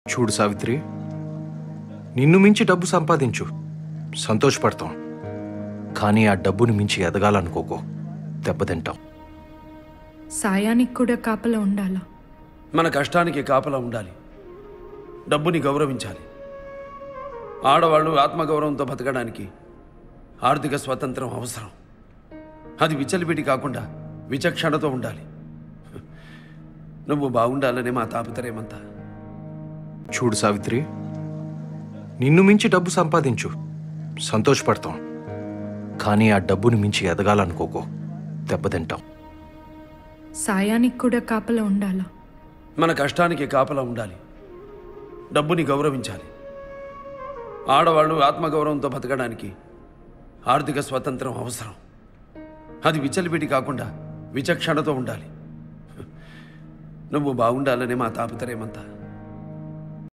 చూడు సావిత్రి నిన్ను మించి డబ్బు సంపాదించు సంతోషపడతాం కానీ ఆ డబ్బుని మించి ఎదగాలనుకోకో దెబ్బతింటాం సాయానికి కూడా కాపలా ఉండాలా మన కష్టానికి కాపలా ఉండాలి డబ్బుని గౌరవించాలి ఆడవాళ్ళు ఆత్మగౌరవంతో బతకడానికి ఆర్థిక స్వాతంత్రం అవసరం అది విచలిపిటి కాకుండా విచక్షణతో ఉండాలి నువ్వు బాగుండాలనే మా తాపత్రయమంతా చూడు సావిత్రి నిన్ను మించి డబ్బు సంపాదించు సంతోషపడతాం కానీ ఆ డబ్బుని మించి ఎదగాలనుకోకో దెబ్బతింటాం సాయానికి కూడా కాపలా ఉండాలా మన కష్టానికి కాపలా ఉండాలి డబ్బుని గౌరవించాలి ఆడవాళ్ళు ఆత్మగౌరవంతో బతకడానికి ఆర్థిక స్వాతంత్రం అవసరం అది విచలిపిటి కాకుండా విచక్షణతో ఉండాలి నువ్వు బాగుండాలనే మా తాపత్రయమంతా